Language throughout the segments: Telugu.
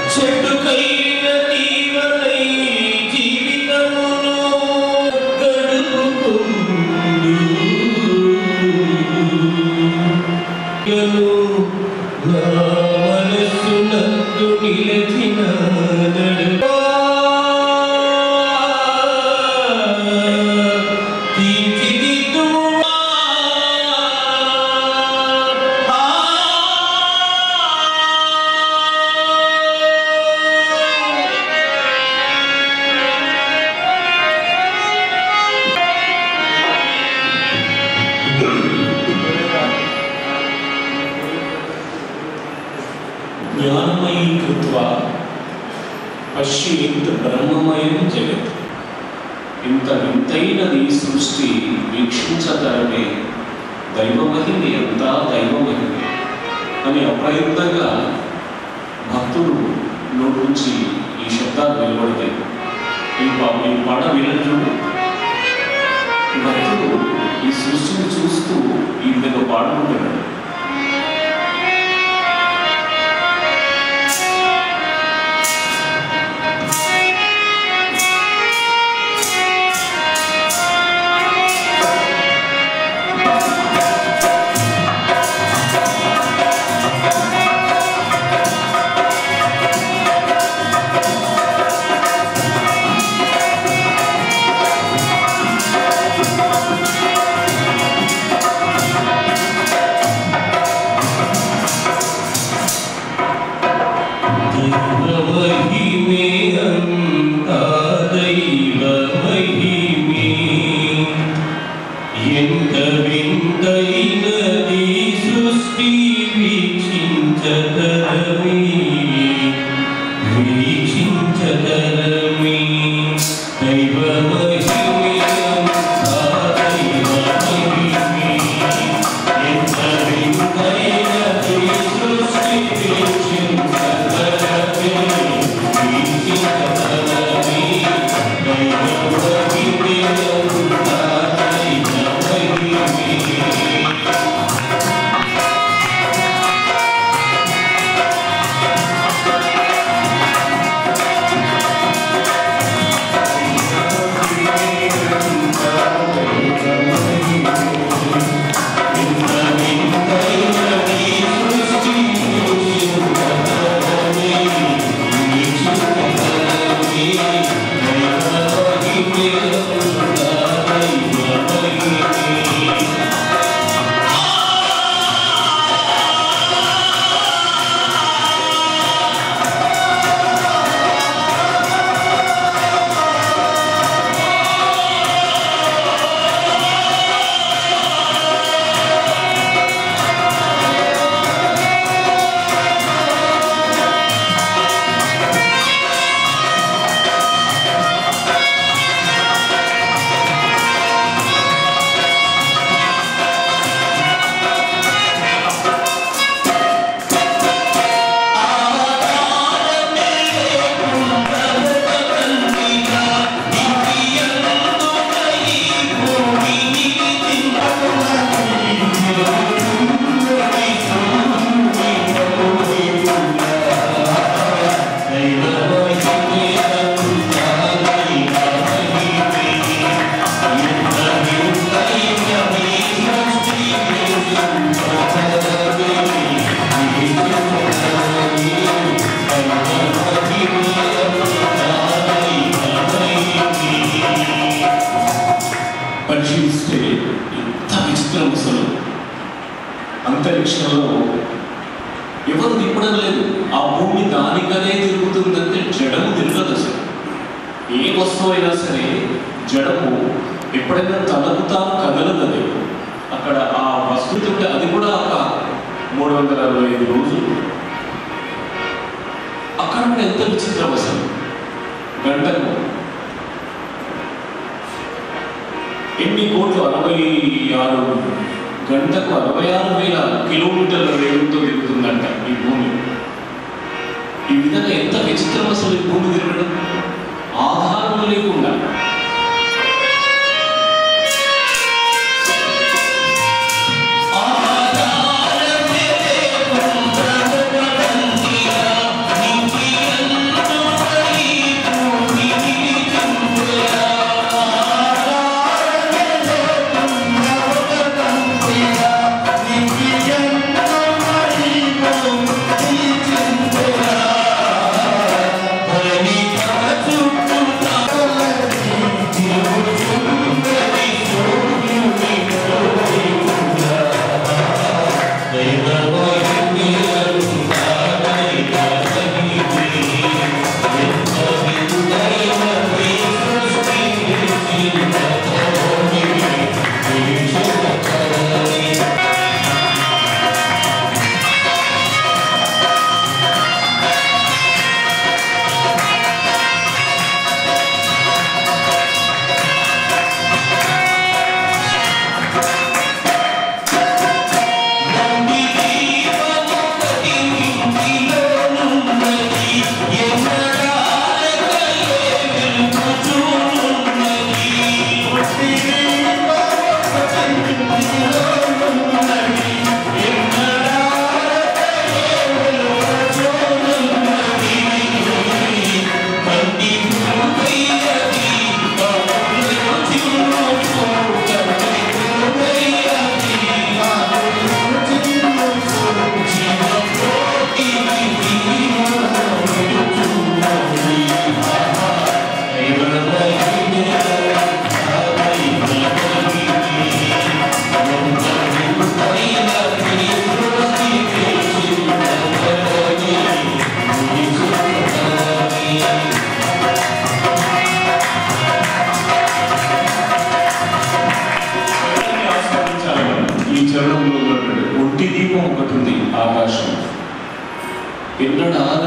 చెట్టుకైన తీవలై జీవితమును గడుపుకుందు. యను నా మనస్సునందు నిలచిన నడువా. తీర్చిదిద్దువా. జ్ఞానమయం కృత్వా పశ్యేత్ బ్రహ్మమయం జగత్ ఇంత వింతైనది సృష్టి వీక్షించతరమే దైవమహిమి అంతా దైవమహిమి అని అప్రయత్నంగా భక్తుడు నోటి నుంచి ఈ శబ్దాలు వెలువడతాయి ఈ పా- ఈ పాట వినడం చూడు భక్తుడు ఈ సృష్టిని చూస్తూ ఈ విధంగా పాడుకుంటున్నాడు దైవమహిమే అంతా దైవమహిమే ఎంత వింతైనది సృష్టి వీక్షించతరమే వీక్షించతరమే దైవమహిమే అంతా దైవమహిమే ఎంత వింతైనది సృష్టి వీక్షించతరమే వీక్షించతరమే దైవమహిమే అంతా దైవమహిమే పరిశీలిస్తే ఎంత విచిత్రం అసలు అంతరిక్షంలో ఎవరు తిప్పడం లేదు ఆ భూమి దానికనే తిరుగుతుందంటే జడము తిరగదు అసలు ఏ వస్తువు అయినా సరే జడము ఎప్పుడైనా తనకు తాను కదలదు అక్కడ ఆ వస్తువు ఉంటే అది కూడా ఒక మూడు వందల అరవై ఐదు రోజులు అక్కడ కూడా ఎంత విచిత్రం అసలు గంటకు ఎన్ని కోట్లు అరవై ఆరు గంటకు అరవై ఆరు వేల కిలోమీటర్ల వేగంతో తిరుగుతుందంట ఈ భూమి ఈ విధంగా ఎంత విచిత్రం అసలు ఈ భూమి తిరగడం ఆధారం లేకుండా ఆధారమే లేకుండా బ్రతకండిరా, నీకి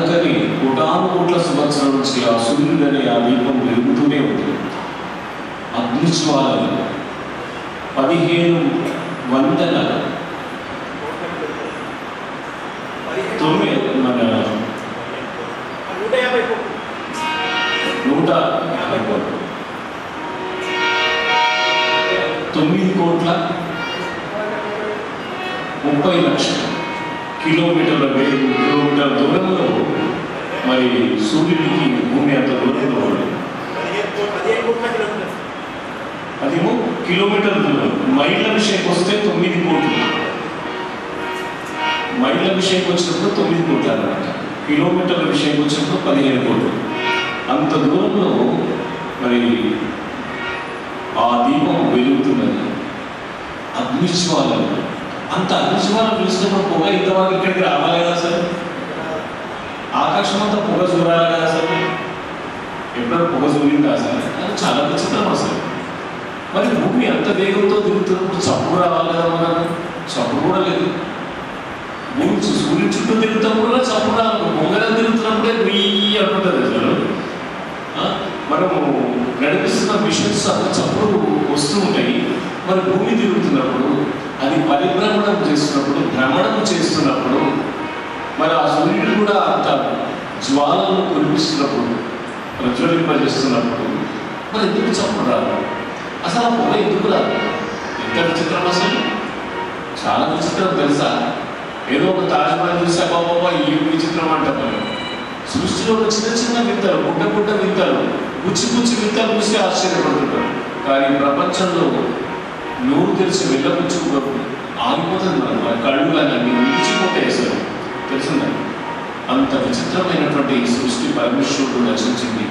కనకని కోటాను కోట్ల సంవత్సరం నుంచి ఆ సూర్యుడు అనే ఆ దీపం వెలుగుతూనే ఉంది అగ్నిజ్వాలలు పదిహేను వందల తొమ్మిది మన నూట యాభై కోట్లు. నూట యాభై కోట్లు తొమ్మిది కోట్ల ముప్పై లక్షల కిలోమీటర్ల వేలు కిలోమీటర్ల దూరంలో మరి సూర్యుడికి భూమి అంత దూరంలో ఉంది పదిహేను కోట్ల- పదిహేను కోట్ల కిలోమీటర్స్. అదేమో కిలోమీటర్ దూరం మైళ్ళ విషయంకి వస్తే తొమ్మిది కోట్లు మైళ్ళ విషయంకి వచ్చినప్పుడు తొమ్మిది కోట్లు అన్నమాట కిలోమీటర్ల విషయంకి వచ్చినప్పుడు పదిహేను కోట్లు అంత దూరంలో మరి ఆ దీపం వెలుగుతున్నది అగ్నిజ్వాలలు అంత అగ్నిజ్వాలం పిలిచినప్పుడు పొగ ఇంతవరకు ఇక్కడికి రావాలి కదా సార్ ఆకాశం అంతా పొగ చూడాలి కదా సార్ ఎప్పుడైనా పొగ చూడిందా సార్ అది చాలా విచిత్రం అసలు మరి భూమి అంత వేగంతో తిరుగుతున్నప్పుడు చప్పుడు రావాలి కదా మనకు చప్పుడు కూడా లేదు భూమి చు- సూర్యుడి చుట్టూ తిరుగుతున్నప్పుడు కూడా చప్పుడు రావాలి మొంగల తిరుగుతున్నప్పుడే వెయ్యి అంటుంటుంది అసలు ఆ, మనము నడిపిస్తున్న మిషన్స్ అంత చప్పుడు వస్తూ ఉంటాయి మరి భూమి తిరుగుతున్నప్పుడు అది పరిభ్రమణం చేస్తున్నప్పుడు భ్రమణం చేస్తున్నప్పుడు మరి ఆ సూర్యుడు కూడా అంత జ్వాలను కురిపిస్తున్నప్పుడు ప్రజ్వలింపజేస్తున్నప్పుడు మరి ఎందుకు చప్పుడు రాదు అసలు ఆ పొగ ఎందుకు రాదు ఎంత విచిత్రం అసలు చాలా విచిత్రం తెలుసా ఏదో ఒక తాజ్మహల్ చూసా బాబా ఈ విచిత్రం అంటాం మనం సృష్టిలో ఉన్న చిన్న చిన్న వింతలు పుట్ట పుట్ట వింతలు బుచ్చి బుచ్చి వింతలు చూసి ఆశ్చర్యపడుతుంటారు కానీ ప్రపంచంలో నోరు తెరిచి వెళ్ళబుచ్చు ఆగిపోతుంది మనం మన కళ్ళు కానీ అన్ని నిలిచిపోతాయి అసలు తెలుసుందా అంత విచిత్రమైనటువంటి ఈ సృష్టి పరమేశ్వరుడు రచించింది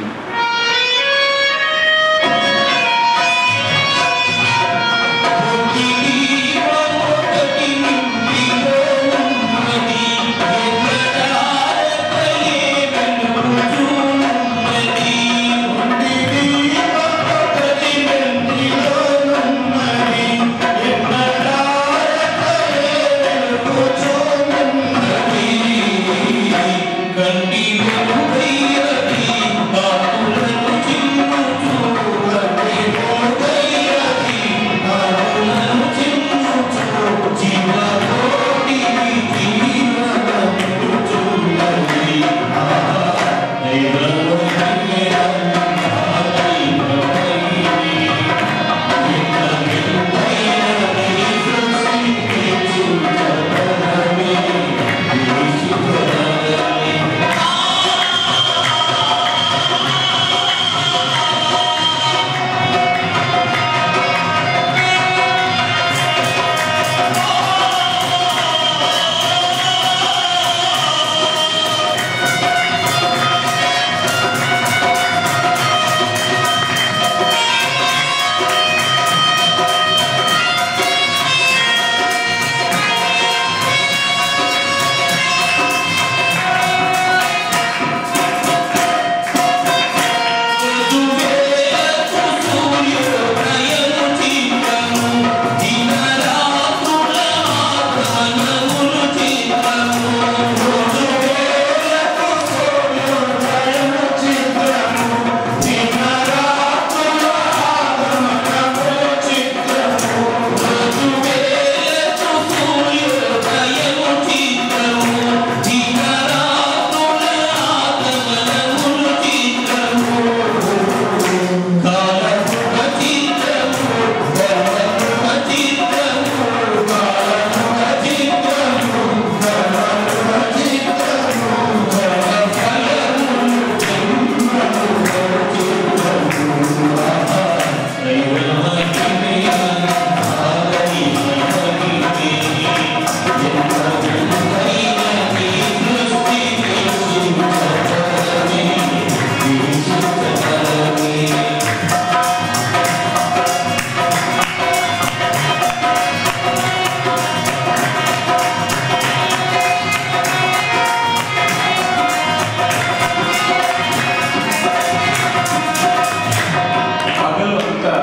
పగలు అంతా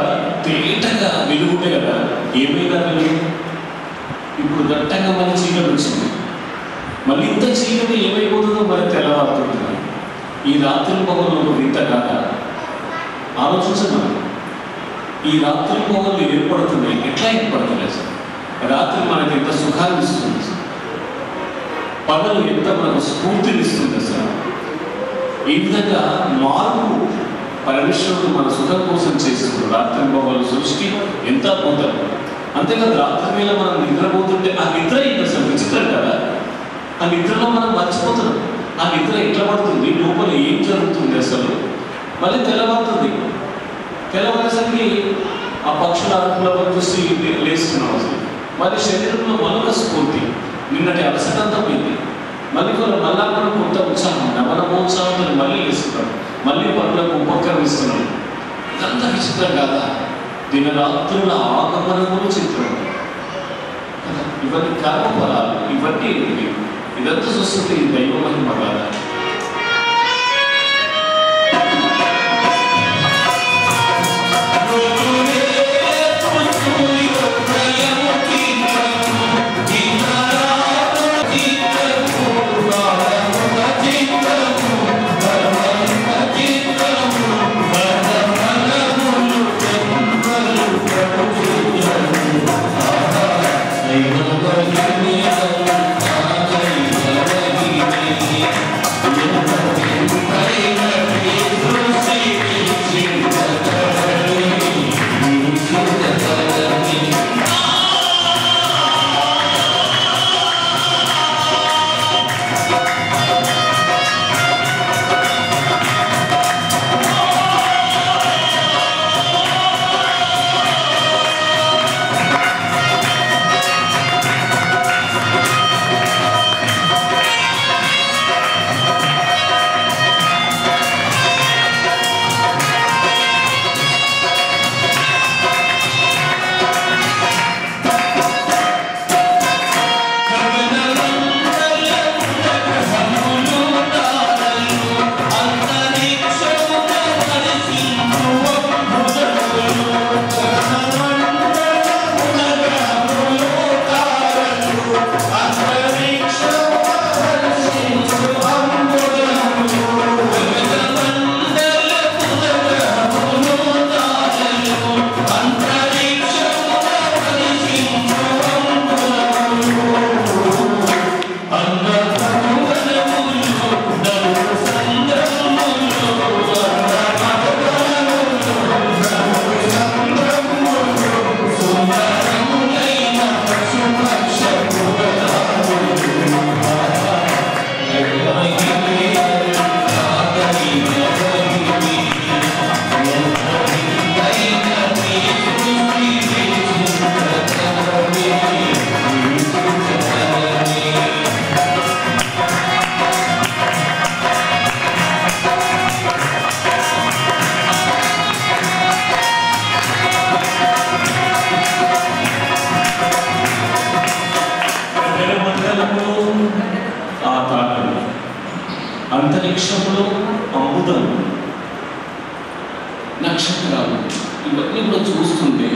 తేటగా వెలుగుంటే కదా ఏమైనా వెలుగు ఇప్పుడు దట్టంగా మన చీకటి వచ్చింది మళ్ళీ ఇంత చీకటి ఏమైపోతుందో మరి తెల్లవారుతుంటున్నాం ఈ రాత్రి పొగలు ఒక వింత కాదా ఆలోచించమని ఈ రాత్రి పొగలు ఏర్పడుతున్నాయి ఎట్లా ఏర్పడుతున్నాయి సార్ రాత్రి మనకి ఎంత సుఖాన్ని ఇస్తుంది సార్ పగలు ఎంత మనకు స్ఫూర్తిని ఇస్తుంది సార్ ఈ విధంగా మార్పు పరమేశ్వరుడు మన సుఖం కోసం చేస్తున్నాడు రాత్రి పొగలు సృష్టి ఎంత అద్భుతం అంతేకాదు రాత్రి వేళ మనం నిద్రపోతుంటే ఆ నిద్ర ఏంటి అసలు విచిత్రం కదా ఆ నిద్రలో మనం మర్చిపోతున్నాం ఆ నిద్ర ఎట్లా పడుతుంది లోపల ఏం జరుగుతుంది అసలు మళ్ళీ తెల్లవారుతుంది తెల్లవారేసరికి ఆ పక్షుల అరుపుల చూసి లేస్తున్నాం అసలు మళ్ళీ శరీరంలో మరొక స్ఫూర్తి నిన్నటి అలసటంతా పోయింది మళ్ళీ కొన్ని మళ్ళా మనం కొంత ఉత్సాహం నవన ఉత్సాహంతో మళ్ళీ వేస్తున్నాం మళ్ళీ పనులకు ఉపక్రమిస్తున్నాం ఇదంతా విచిత్రం కాదా దినరాత్రుల ఆగమనములు చిత్రం కదా? ఇవన్నీ కర్మఫలాలు ఇవన్నీ ఏంటి ఇదంతా చూస్తుంటే ఈ దైవ మహిమ కాదా మండలంలో ఆ తాటలు అంతరిక్షంలో అమృతం నక్షత్రాలు ఇవన్నీ కూడా చూస్తుంటే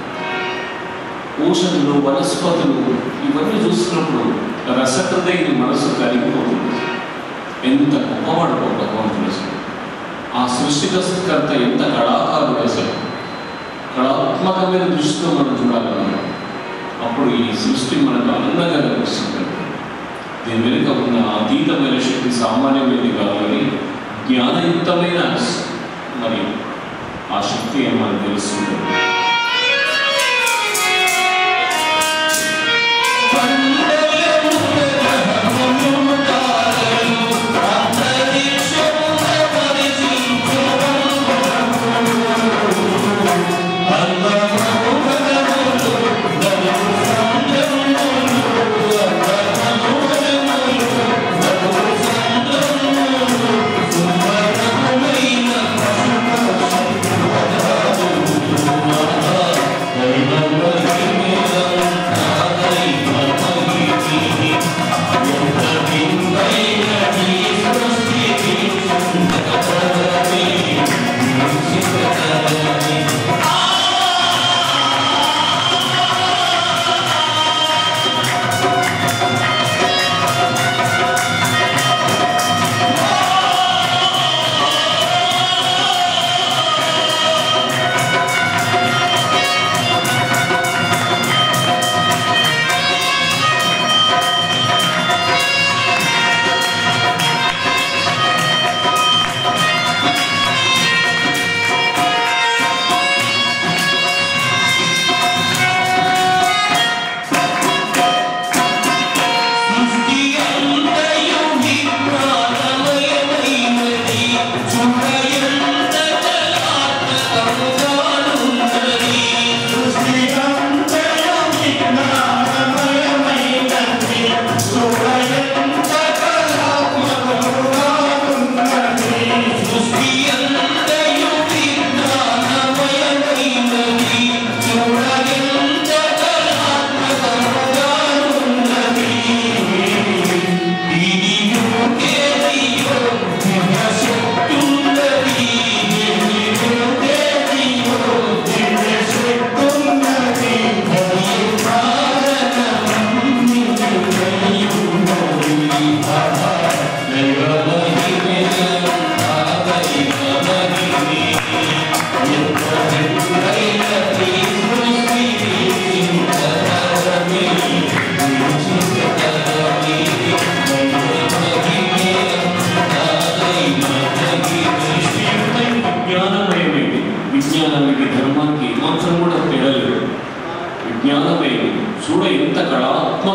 ఓషన్లు వనస్పతులు ఇవన్నీ చూస్తున్నప్పుడు రసహృదయని మనసు కరిగిపోతుంది ఎంత గొప్పవాడు భగవంతుడు అసలు ఆ సృష్టికర్త ఎంత కళాకారుడు అసలు కళాత్మకమైన దృష్టితో మనం చూడాలన్నా అప్పుడు ఈ సృష్టి మనకు అందంగా కనిపిస్తుంది దీని వెనుక ఉన్న అతీతమైన శక్తి సామాన్యమైనది కాదని జ్ఞానయుక్తమైన మరి ఆ శక్తి అని మనకు తెలుస్తుంది Thank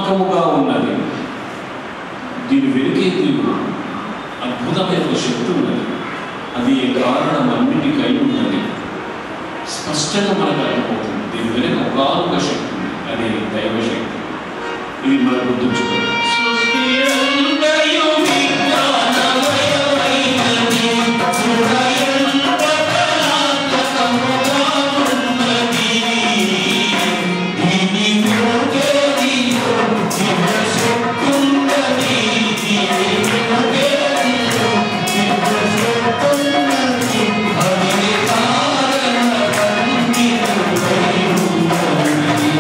వ్యాపకముగా ఉన్నది దీని వెనుకే దేవుడు అద్భుతమైన ఒక శక్తి ఉన్నది అది ఏ కారణం అన్నిటికై ఉన్నది స్పష్టంగా మనకు అర్థమవుతుంది దీని వెనుక ఒకనొక శక్తి ఉంది అది దైవ శక్తి ఇది మనం గుర్తుంచుకోవాలి సృష్టి అంతయు విజ్ఞానమయమైనది. హృదయంత కళాత్మకముగా ఉన్నది. దీని వెనుకేది దివ్యశక్తున్నది. దీని వెనుకేది దివ్యశక్తున్నది. అది కారణమన్నిటికై ఉన్నది.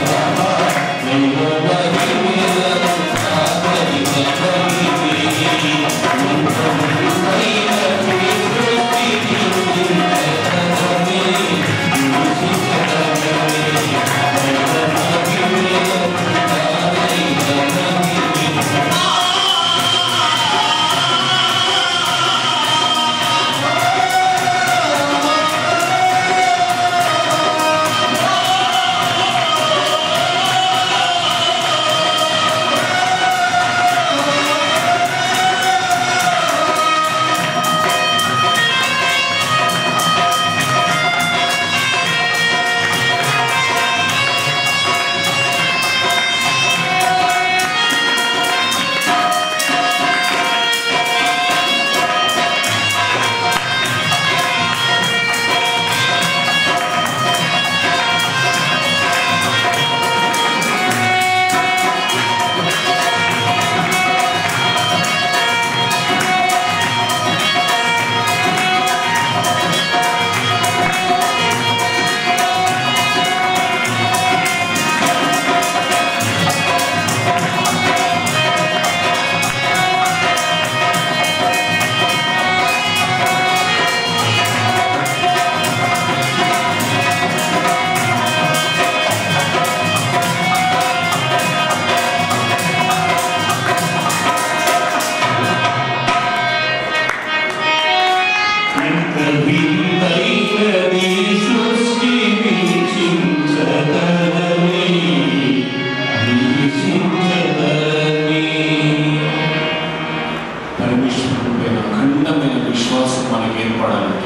పరమేశ్వరుడైన అఖండమైన విశ్వాసం మనకి ఏర్పడాలంటే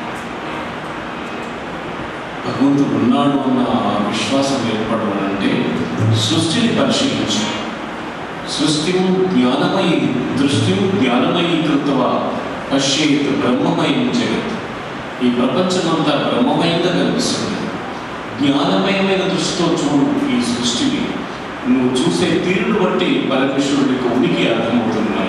భగవంతుడు ఉన్నాడు అన్న ఆ విశ్వాసం ఏర్పడాలంటే సృష్టిని పరిశీలించి సృష్టి జ్ఞానమయి దృష్టి జ్ఞానమయి కృత్వ పశ్యేత్ బ్రహ్మమయం జగత్ ఈ ప్రపంచమంతా బ్రహ్మమయంగా కనిపిస్తుంది జ్ఞానమయమైన దృష్టితో చూడు ఈ సృష్టిని నువ్వు చూసే తీరును బట్టి పరమేశ్వరుడి యొక్క ఉనికి అర్థమవుతున్నాయి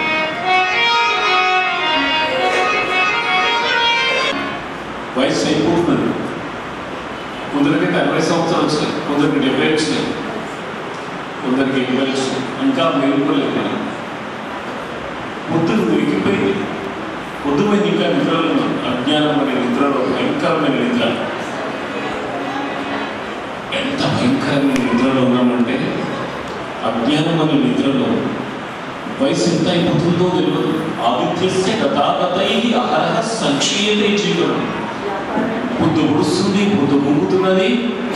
వయసు అయిపోతున్నది కొందరికి అరవై సంవత్సరాలు వచ్చినాయి కొందరికి డెబ్బై వచ్చినాయి కొందరికి ఎనభై వచ్చినాయి ఇంకా మేలుకోలేదు మనం పొద్దున ఉరికిపోయింది పొద్దుపోయింది ఇంకా నిద్రలో ఉన్నాం అజ్ఞానం అనే నిద్రలో భయంకరమైన నిద్ర ఎంత భయంకరమైన నిద్రలో ఉన్నామంటే అజ్ఞానం అనే నిద్రలో వయసు ఎంత అయిపోతుందో తెలియదు ఆదిత్యస్య గతాగతై అహరహ సంక్షీయతే జీవనం పొద్దు ఉడుస్తుంది పొద్దు పొంగుతున్నది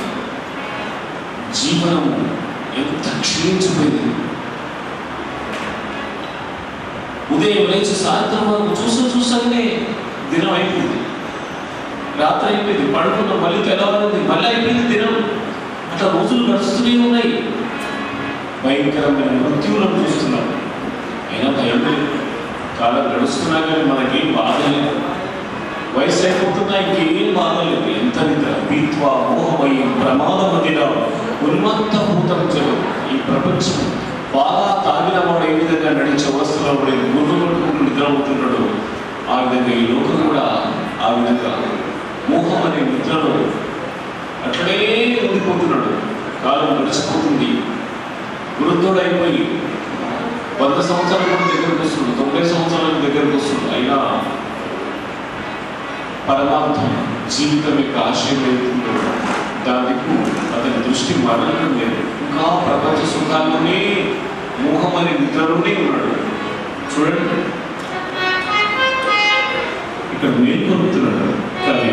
జీవనం ఎంత క్షీణించిపోయింది ఉదయం లేచి సాయంత్రం వరకు చూస్తూ చూస్తూనే దినం అయిపోయింది రాత్రి అయిపోయింది పడుకున్న మళ్ళీ తెల్లవారింది మళ్ళీ అయిపోయింది దినం అట్లా రోజులు గడుస్తూనే ఉన్నాయి భయంకరమైన మృత్యువులను చూస్తున్నాం అయినా భయం లేదు కాలం గడుస్తున్నా కానీ మనకేం బాధ లేదు వయసు అయిపోతున్నా ఇంకేం బాధ లేదు ఎంత నిద్ర పీత్వా మోహమయం ప్రమాదమదిన ఉన్మత్త భూతం జగం ఈ ప్రపంచం బాగా తాగిన వాడు ఏ విధంగా నడిచే అవస్థలో పడి గుర్రు కొట్టుకుని నిద్రపోతున్నాడు ఆ విధంగా ఈ లోకం కూడా ఆ విధంగా మోహం అనే నిద్రలో అట్లనే ఉండిపోతున్నాడు కాలం గడిచిపోతుంది వృద్ధుడైపోయి వంద సంవత్సరాల కూడా దగ్గరకు వస్తుంది తొంభై సంవత్సరాల దగ్గరకు వస్తుంది అయినా పరమార్థం జీవితం యొక్క ఆశయం ఏదైతుందో దానికి అతని దృష్టి మరణం లేదు ఇంకా ప్రపంచ సుఖాల్లోనే మోహం అనే నిద్రలోనే ఉన్నాడు చూడండి ఇక్కడ మేల్కొలుపుతున్నాడు కవి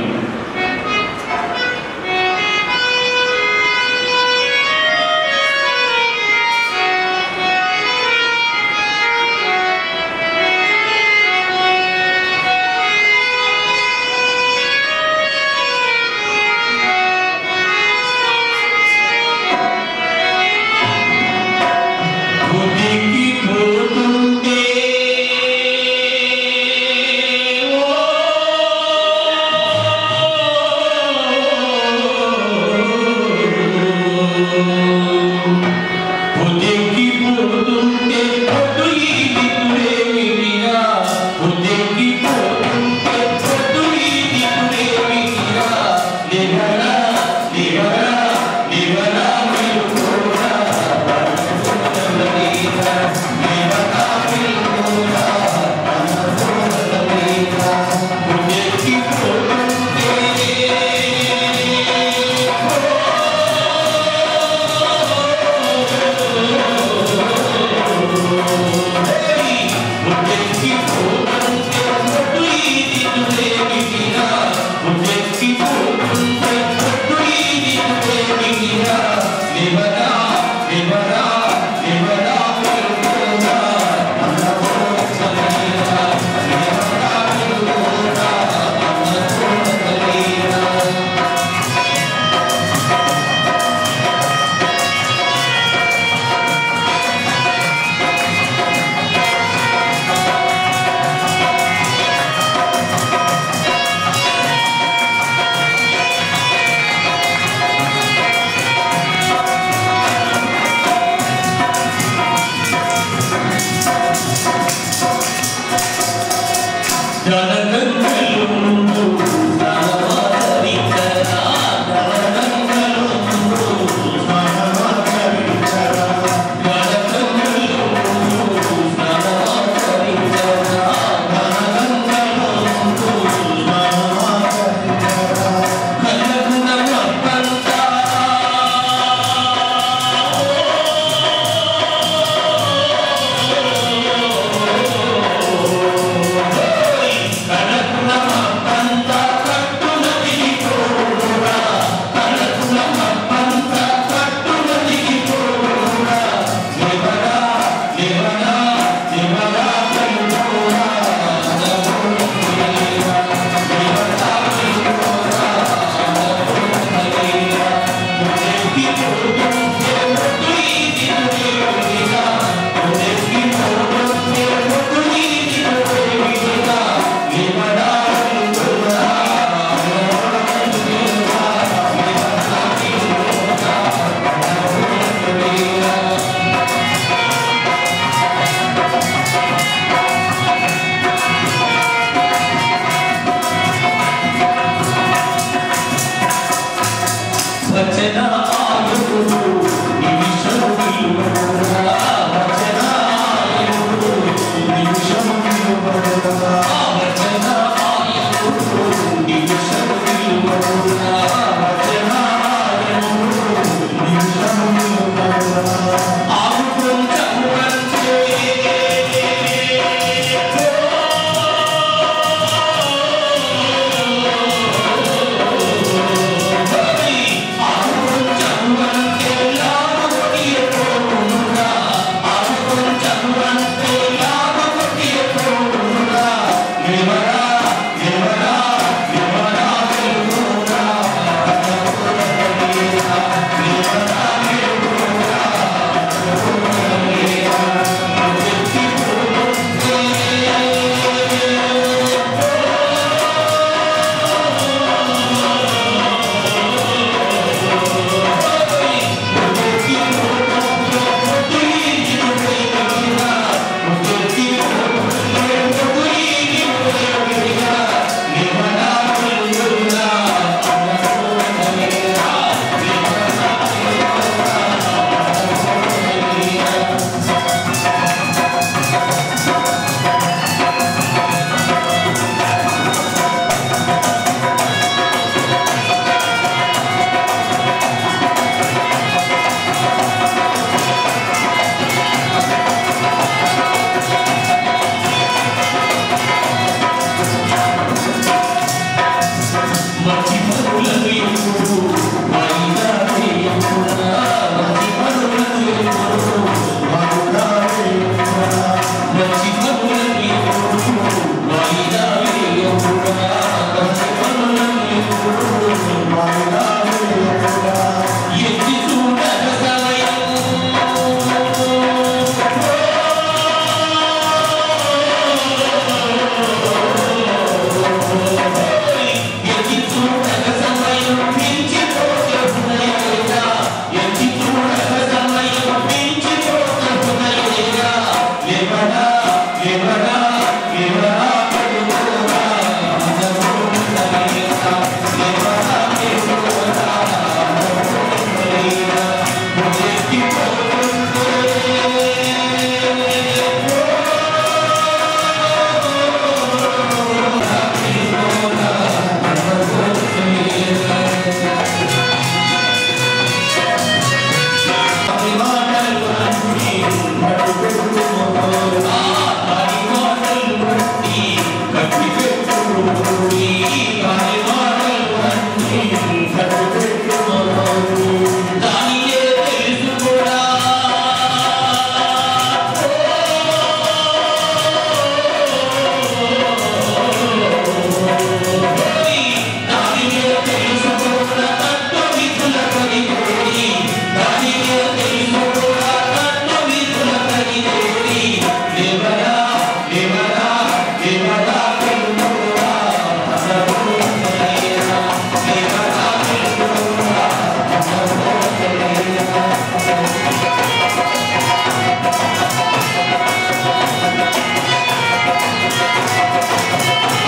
ఆ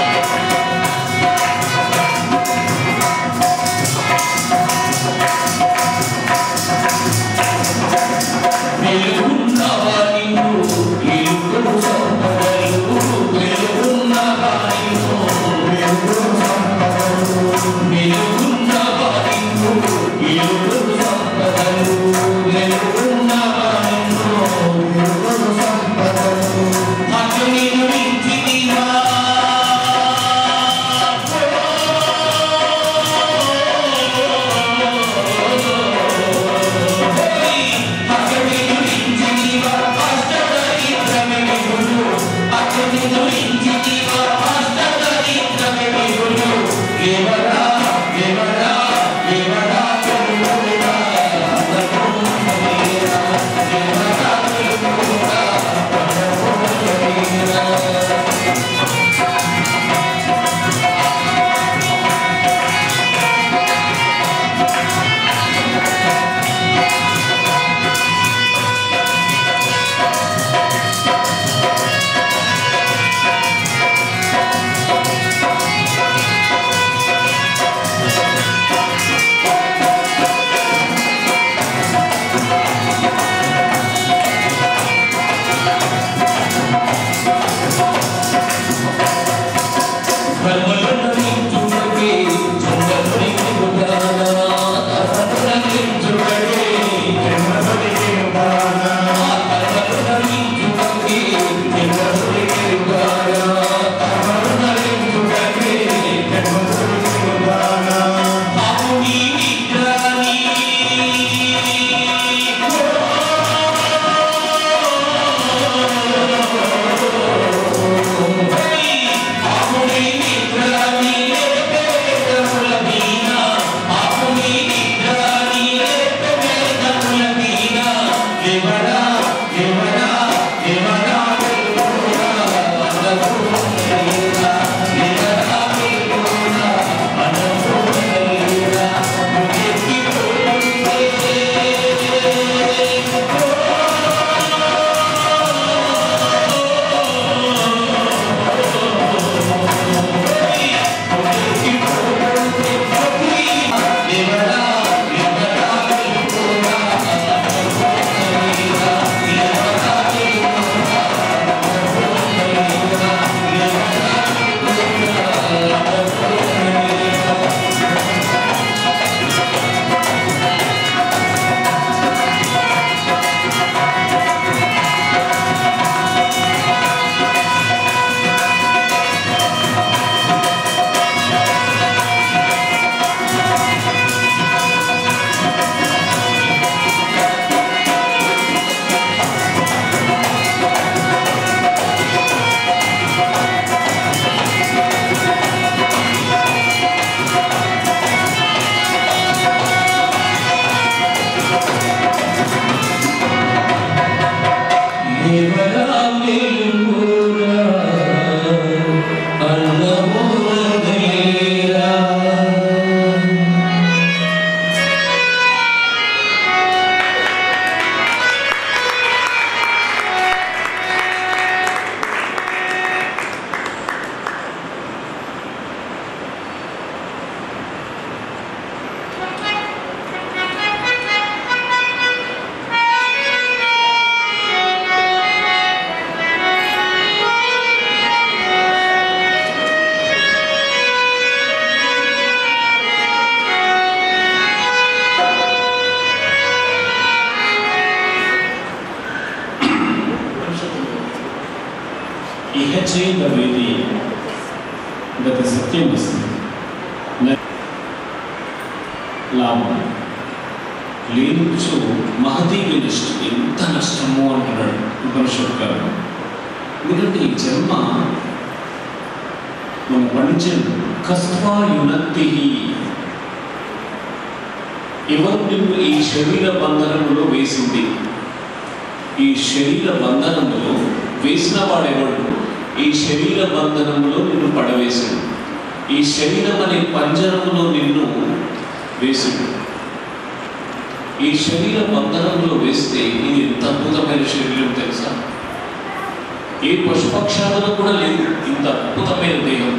ఇహ చేయదవేది గత సత్యం వస్తుంది లాభం లేనిచు మహదీయ నష్టం ఎంత నష్టము అంటున్నాడు ఉపనిషత్కారు ఎందుకంటే ఈ జన్మ మనం పండించండి కస్వా యునత్తి ఎవరు నిన్ను ఈ శరీర బంధనములో వేసింది ఈ శరీర బంధనములో వేసిన వాడెవడు ఈ శరీర బంధనములో నిన్ను పడవేశాడు ఈ శరీరం అనే పంజరములో నిన్ను వేసాడు ఈ శరీర బంధనంలో వేస్తే ఇది ఎంత అద్భుతమైన శరీరం తెలుసా ఏ పశుపక్షాలలో కూడా లేదు ఇంత అద్భుతమైన దేహం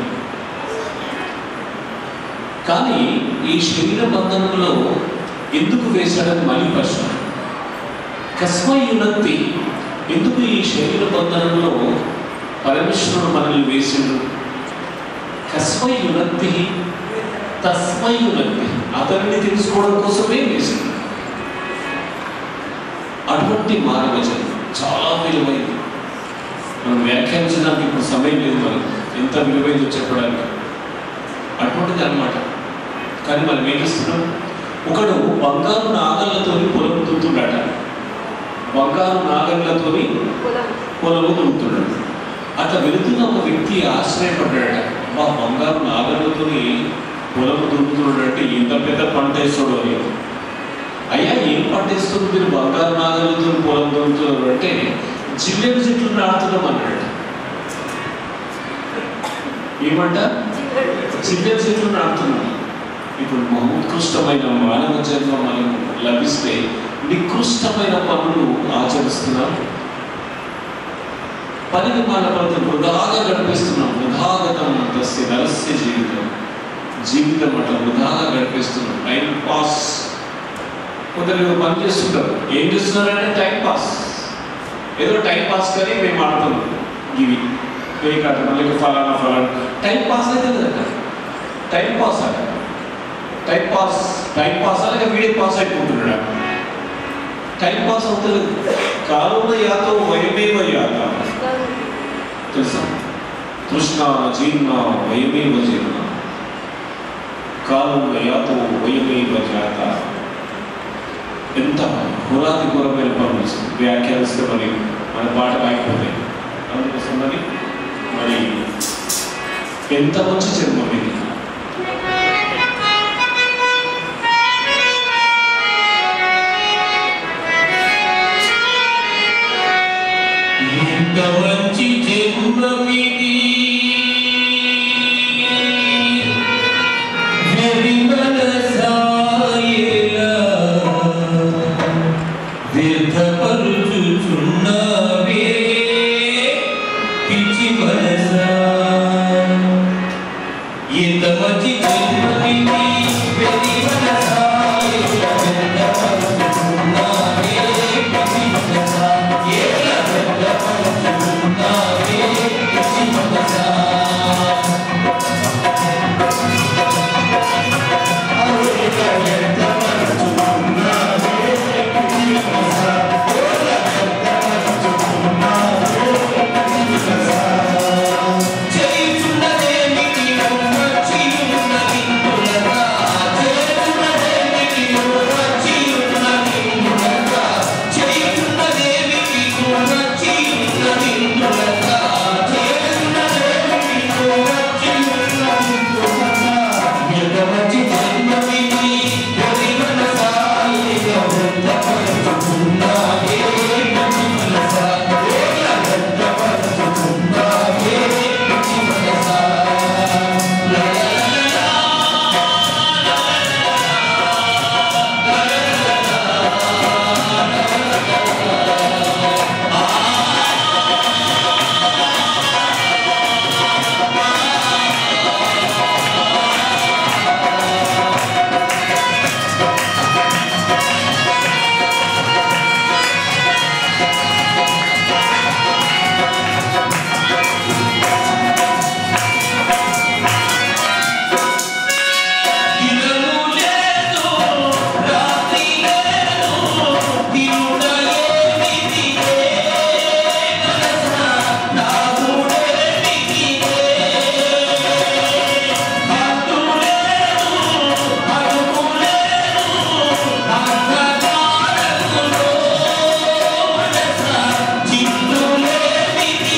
కానీ ఈ శరీర బంధనంలో ఎందుకు వేశాడని మళ్ళీ ప్రశ్న కస్మయునత్తి ఎందుకు ఈ శరీర బంధనంలో పరమేశ్వరుడు మనల్ని వేసిండు కస్మయునత్తి తస్మయునత్తి అతన్ని తెలుసుకోవడం కోసమే వేసిండు అటువంటి మార్గజం చాలా విలువైంది మనం వ్యాఖ్యానించడానికి ఇప్పుడు సమయం లేదు మనకు ఎంత విలువైందో చెప్పడానికి అటువంటిది అన్నమాట కానీ మనం ఏం చేస్తున్నాం ఒకడు బంగారు నాగళ్ళతోని పొలం దున్నుతున్నాడ బంగారు నాగళ్ళతోని పొలము దున్నుతున్నాడు అట్లా వెళుతున్న ఒక వ్యక్తి ఆశ్రయపడ్డాడట మా బంగారు నాగళ్ళతోని పొలం దున్నుతున్నాడు అంటే ఇంత పెద్ద పంట వేస్తాడు అని అయ్యా ఏం పంటేస్తుంది మీరు బంగారు నాగళ్ళతో పొలం దున్నుతున్నారు అంటే జిల్లెడు చెట్లు నాటుతున్నాం అన్నాడు ఏమంట జిల్లెడు చెట్లు నాటుతున్నాం ఇప్పుడు మహోత్కృష్టమైన మానవ జన్మ మనకు లభిస్తే నికృష్టమైన పనులు ఆచరిస్తున్నాం పనికి మానవులతో వృధాగా గడిపిస్తున్నాం వృధాగతం తస్య నరస్య జీవితం జీవితం అట్లా వృధాగా గడిపిస్తున్నాం టైం పాస్ కొందరు ఏదో పని చేస్తుంటారు ఏం చేస్తున్నారంటే టైం పాస్ ఏదో టైం పాస్ కానీ మేము ఆడుతున్నాం ఇవి పేకాట మళ్ళీ ఫలానా ఫలానా టైం పాస్ అవుతుంది కదా టైం పాస్ అట టైం పాస్ టైం పాస్ అలాగే వీడియో పాస్ అయిపోతున్నాడు టైం పాస్ అవుతుంది కాలువ యాతో వయమేవ యాత తెలుసా తృష్ణ జీర్ణ వయమేవ జీర్ణ కాలువ యాతో వయమేవ జాత ఎంత ఘోరాతి ఘోరమైన పనులు వ్యాఖ్యానిస్తే మరి మన పాట ఆగిపోతాయి అందుకోసం మరి మరి ఎంత మంచి జన్మం ఇది ఇంత మంచి జన్మమిది వెరిమల సాయలా వ్యర్థపరుచుచున్నావే పిచ్చి మనసా ఇంత మంచి జన్మమిది వెరిమల సాయలా వ్యర్థపరుచుచున్నావే పిచ్చి మనసా ఏలా వ్యర్థపరుచుచున్నావే పిచ్చి మనసా చేయుచున్నదేమిటి వచ్చి ఉన్నది చేయుచున్నదేమిటి వచ్చి ఉన్నది చేయుచున్నదేమిటి వచ్చి ఉన్నది చేయుచున్నదేమిటి వచ్చి ఉన్నది ఎంత మంచి జన్మమిది ఎవరి మనసాయి వ్యర్థపరుచుకున్నావే మంచి మనసా వ్యర్థపరుచుకున్నావే మంచి మనసా లా లా లా దినము లేదు రాత్రి లేదు దినుడయేమిటి మనసా నాగుడేమిటి హద్దు లేదు అడుగు లేదు అంధకారములో మనసా చిత్తులేమిటి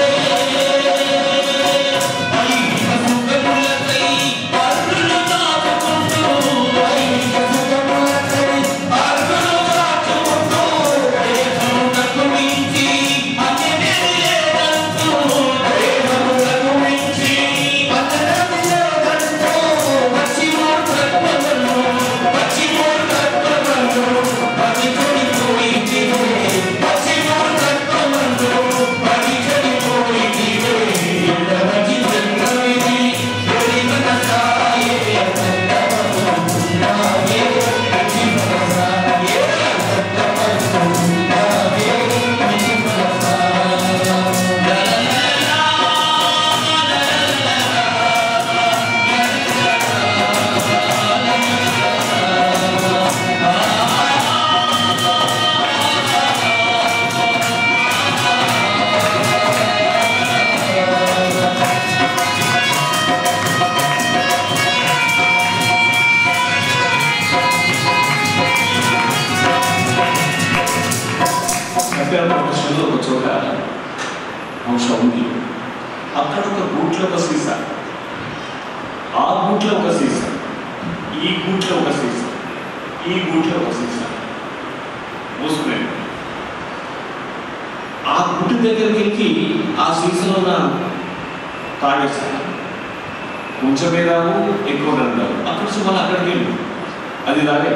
ఐహిక సుఖములకై అర్రులు దాటుకుంటూ ఐహిక సుఖములకై అర్రులు దాటుకుంటూ దేహమునకు మించి అన్యమేది లేదంటూ దేహమునకు మించి అన్యమేది లేదంటూ పచ్చి మూర్ఖత్వమును పచ్చి మూర్ఖత్వమును పది చెడిపోయింటివే పచ్చి మూర్ఖత్వమును పది చెడిపోయింటివే ఎంతమంచి జన్మమిది ఎవరి మనసాయే వ్యర్థపరుచుకున్నావే పిచ్చి మనసా ఏ వ్యర్థపరుచుకున్నావే పిచ్చి మనసా లా లా లా కప్యాల ప్రొఫెషన్లో ఒక చోట అంశం ఉంది అక్కడ ఒక గూట్లో ఒక సీసా ఆ గూట్లో ఒక సీసా ఈ గూట్లో ఒక సీసా ఈ గూట్లో ఒక సీసా మూసుకునేది ఆ గుడ్డు దగ్గరికి వెళ్ళి ఆ సీసాలో ఉన్న తాగేస్తాను కొంచెమే రావు ఎక్కువ రావు అక్కడ నుంచి మళ్ళీ అక్కడికి వెళ్ళు అది తాగే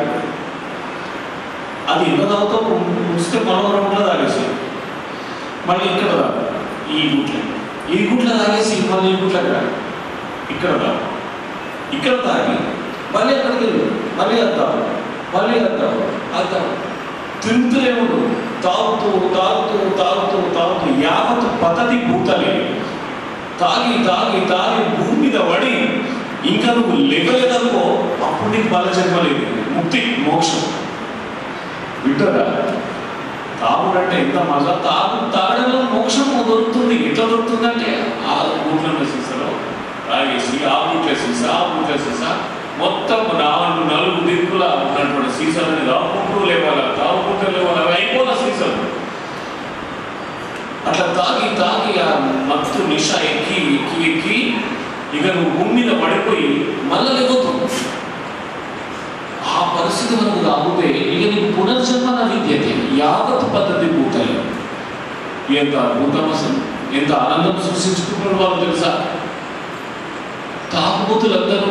అది ఎంత తాగుతావు ముస్తే మనోహరం కూడా తాగేసి మళ్ళీ ఇక్కడ రా ఈ గుట్లో ఈ గుట్లో తాగేసి మళ్ళీ ఈ గుట్లోకి రా ఇక్కడ రా ఇక్కడ తాగి మళ్ళీ అక్కడికి వెళ్ళు మళ్ళీ అద్దాం మళ్ళీ అద్దాం అద్దాం తింటూనే ఉండు తాగుతూ తాగుతూ తాగుతూ తాగుతూ యావత్ పద్ధతి భూతలే తాగి తాగి తాగి భూమి మీద పడి ఇంకా నువ్వు లేవలేదనుకో అప్పుడు నీకు బల జన్మలేదు ముక్తి మోక్షం వింటారా తాగుడంటే ఎంత మజా తాగు తాగడంలో మోక్షం దొరుకుతుంది ఎట్లా దొరుకుతుందంటే ఆ బూట్ల సీసాలో తాగేసి ఆ బూట్ల సీసా ఆ బూట్ల సీసా మొత్తం నాలుగు నలుగు దిక్కుల ఉన్నటువంటి సీసాలని తాగుకుంటూ లేవాలా తాగుకుంటూ లేవాలా అవి అయిపోయిన సీసాలు అట్లా తాగి తాగి ఆ మత్తు నిష ఎక్కి ఎక్కి ఎక్కి ఇక నువ్వు భూమి మీద పడిపోయి మళ్ళా లేకపోతుంది ఆ పరిస్థితి మనకు రాబోతే ఇక నీకు పునర్జన్మ విద్యతే యావత్ పద్ధతి పూర్తయి ఎంత అద్భుతం అసలు ఎంత ఆనందం సృష్టించుకున్న వాళ్ళు తెలుసా తాగుబోతులందరూ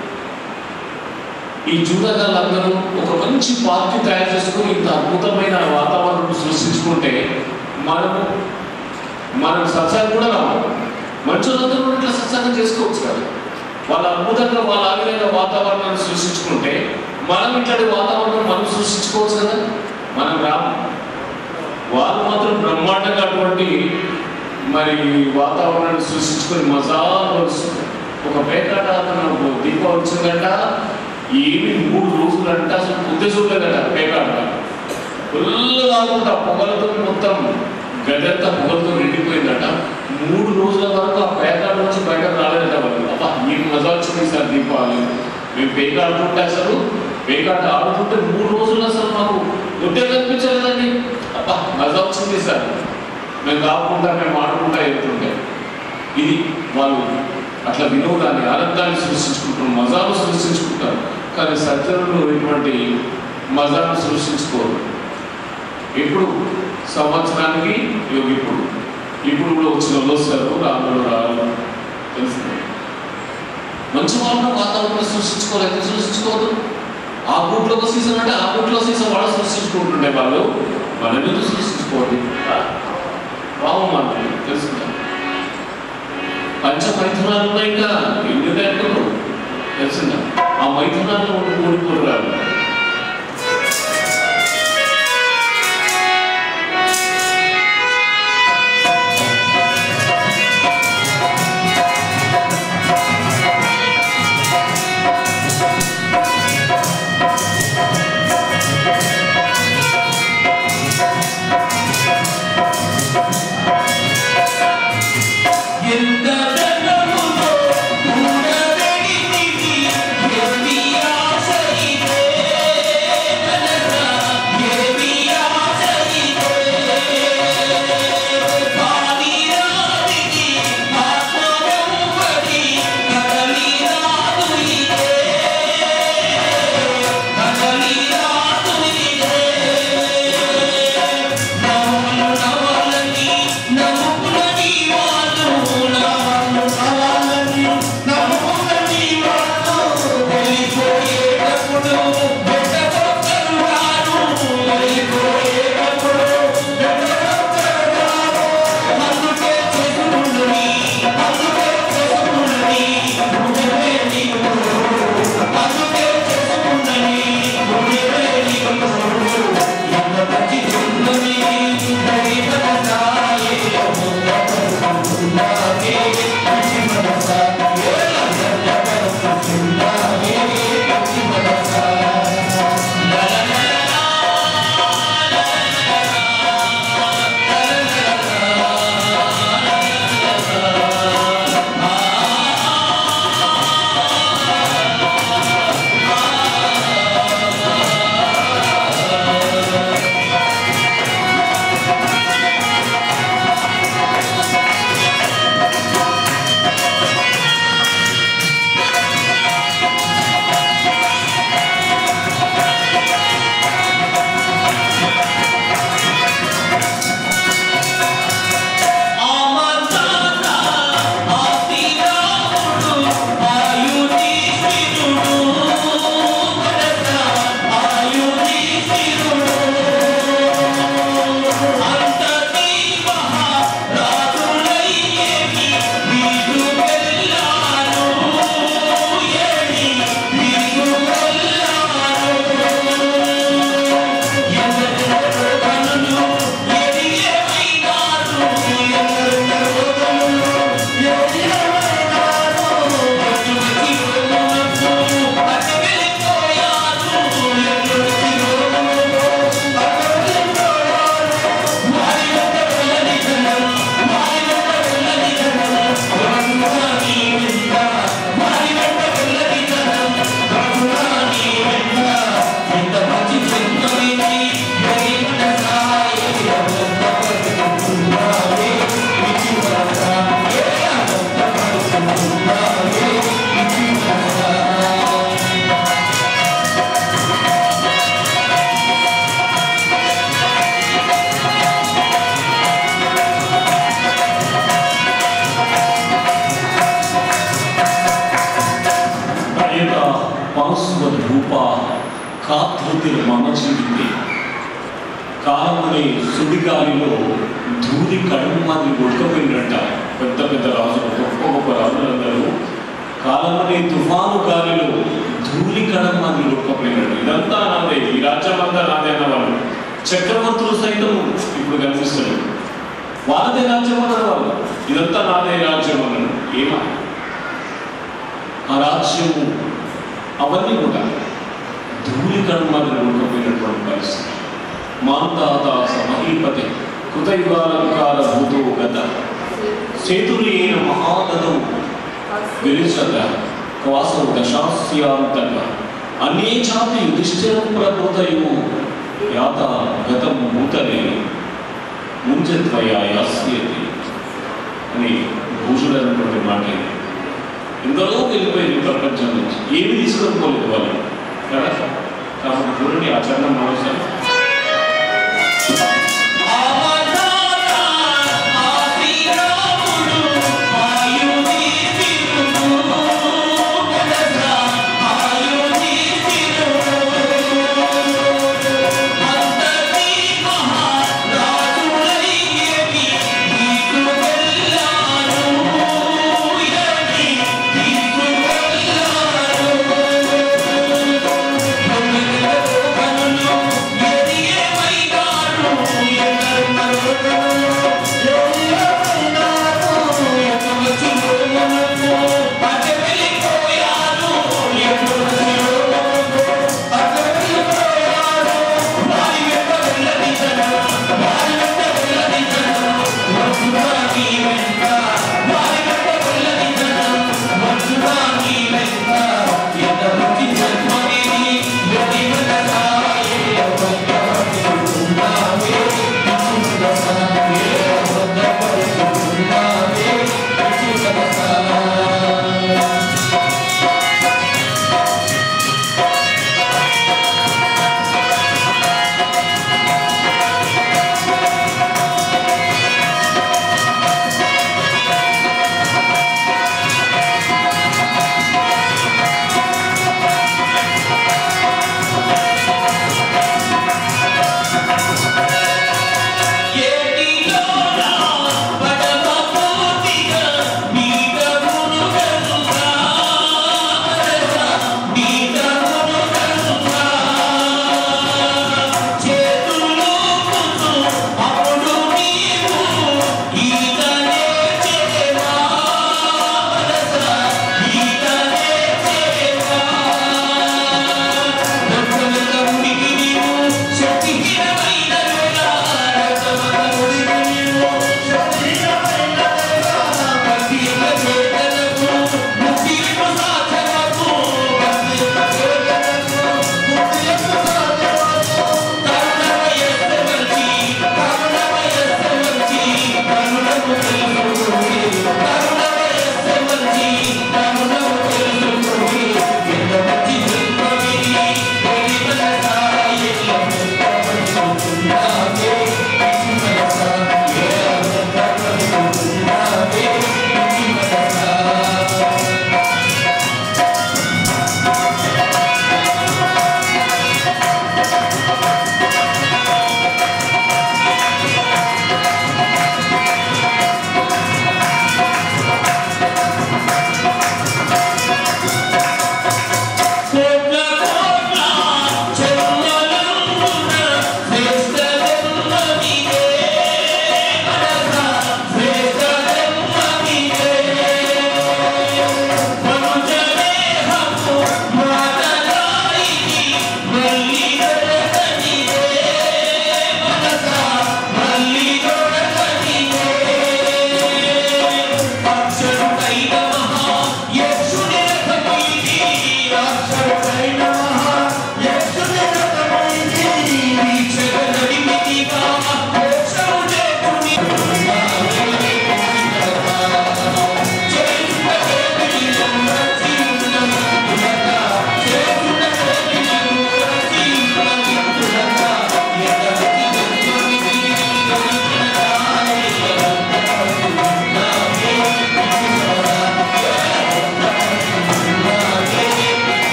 ఈ జూదగాళ్ళందరూ ఒక మంచి పార్టీ తయారు చేసుకుని ఇంత అద్భుతమైన వాతావరణం సృష్టించుకుంటే మనము మనం సత్సాగం కూడా రావాలి మంచులందరూ కూడా ఇట్లా సత్సాగం చేసుకోవచ్చు కదా వాళ్ళ అద్భుతంగా వాళ్ళ ఆగిన వాతావరణాన్ని సృష్టించుకుంటే మనం ఇట్లాంటి వాతావరణం మనం సృష్టించుకోవచ్చు కదా మనం రాము వాళ్ళు మాత్రం బ్రహ్మాండంగా అటువంటి మరి వాతావరణాన్ని సృష్టించుకొని మజాలు వస్తుంది ఒక పేకాట అతను దీపావళి వచ్చిందంట ఏమి మూడు రోజులంట అసలు బుద్ధి చూడలేదట పేకాట ఫుల్ కాకుండా పొగలతో మొత్తం గదంతా పొగలతో నిండిపోయిందట మూడు రోజుల వరకు ఆ పేకాట నుంచి బయటకు రాలేదట వాళ్ళు అబ్బా మీకు మజా వచ్చింది సార్ దీపావళి మేము పేక ఆడుతుంటే అసలు పేకాట ఆడుతుంటే మూడు రోజులు అసలు మాకు గుడ్డే కనిపించలేదండి అబ్బా మజా వచ్చింది సార్ మేము కాకుండా మేము ఆడుకుంటా వెళ్తుంటే ఇది వాళ్ళు అట్లా వినోదాన్ని ఆనందాన్ని సృష్టించుకుంటారు మజాను సృష్టించుకుంటారు కానీ సజ్జనులు ఇటువంటి మజాను సృష్టించుకోరు ఇప్పుడు సంవత్సరానికి ఇగో ఇప్పుడు ఇప్పుడు కూడా వచ్చిన వాళ్ళు వస్తారు రాములు రావాలి తెలుస్తుంది మంచి వాళ్ళ వాతావరణం సృష్టించుకోవాలి ఎందుకు సృష్టించుకోవద్దు ఆ బూట్లో ఒక సీజన్ అంటే ఆ బూట్లో సీజన్ వాళ్ళు సృష్టించుకుంటుండే వాళ్ళు మనం ఎందుకు సృష్టించుకోవద్దు బాగుంది తెలుసుకుంటాం పంచ మైథునాలు ఉన్నాయి ఇంకా ఎన్ని లేకుండా తెలిసిందా ఆ మైథునాల్లో కూడిపోరు రాదు ఎంత ధనముతో కూడబెడితివి, ఎన్ని ఆశయితే స్మృతి మమ జీవితే కాలముని సుడిగాలిలో ధూళి కడుపు మాదిరి ఉడకపోయినట్ట పెద్ద పెద్ద రాజులు గొప్ప గొప్ప రాజులందరూ కాలముని తుఫాను గాలిలో ధూళి కడుపు మాదిరి ఉడకపోయినట్టు ఇదంతా నాదే ఈ రాజ్యం అంతా నాదే అన్నవాళ్ళు చక్రవర్తులు సైతం ఇప్పుడు కనిపిస్తారు వాళ్ళదే రాజ్యం అన్నారు వాళ్ళు ఇదంతా నాదే రాజ్యం అన్నాడు ఏమా ఆ రాజ్యము అవన్నీ కూడా ధూళి కడుపు మాదిరి ఉడకపోయినటువంటి పరిస్థితి మాందాదాస మహీపతి కృతయుగాలంకార భూతో గత సేతుర్యేన మహాగతం విరిచద క్వాసౌ దశాస్యాంతక అన్యే చాపి యుధిష్ఠిరం ప్రభూతయు యాత గతం భూతలే ముంజద్వయ యాస్యతి అని భూషుడైనటువంటి మాట ఇది. ఎందరో వెళ్ళిపోయింది ప్రపంచం నుంచి ఏమి తీసుకొని పోలేదు వాళ్ళు కదా కాబట్టి చూడండి ఆ చరణం మరోసారి అవతారా ఆ శ్రీరాముడు ఆయుధి తిరుగు కదరా ఆయుధి తిరుగు అంతటి మహారాజులయ్యేటి నీకు వెళ్ళాను ఎడి నీకు వెళ్ళాను కనులు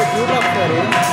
చూడు ఒకసారి